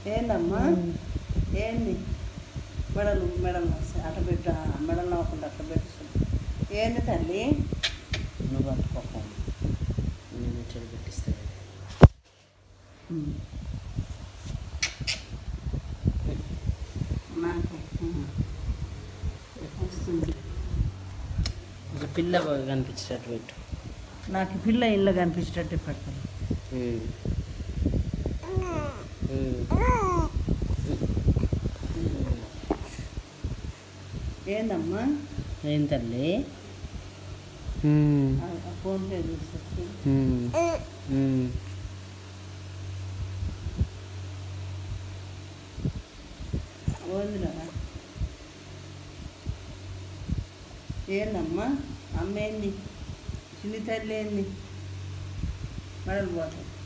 ఏందమ్మా ఏంది మెడలు మెడలు అట్ట పెట్ట మెడలు నవ్వకుండా అట్లా పెట్టు ఏంది తల్లి నువ్వు పట్టుకోకుండా నేను చెడు పెట్టిస్తాను నాకు వస్తుంది ఒక పిల్ల బాగా కనిపించేటట్టు పెట్టు నాకు ఈ పిల్ల ఇల్లు కనిపించేటట్టు పెడతాను ఏందమ్మా ఏం తల్లి ఆ ఆ ఫోన్ పే చూసి వదిరా ఏందమ్మా అమ్మ ఏంది చిన్ని తల్లి ఏంది మెడలు పోతాయి